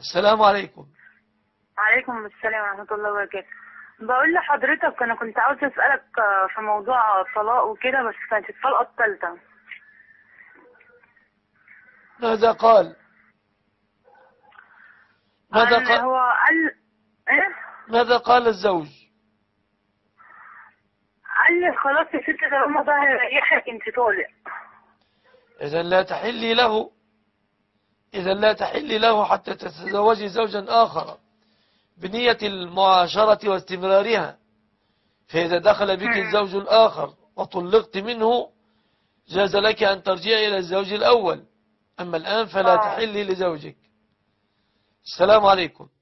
السلام عليكم عليكم السلام ورحمة الله وبركاته بقول لحضرتك أنا كنت عاوز أسألك آه، في موضوع الطلاق وكده بس كانت الطلقة التالتة ماذا قال ماذا عن- قال هو قال إيه؟ ماذا قال الزوج قال لي خلاص يا ست طالما ده هيريحك أنت طالق إذا لا تحلي له إذا لا تحلي له حتى تتزوجي زوجا آخر بنية المعاشرة واستمرارها فإذا دخل بك مم. الزوج الآخر وطلقت منه جاز لك أن ترجعي إلى الزوج الأول أما الآن فلا آه. تحلي لزوجك السلام عليكم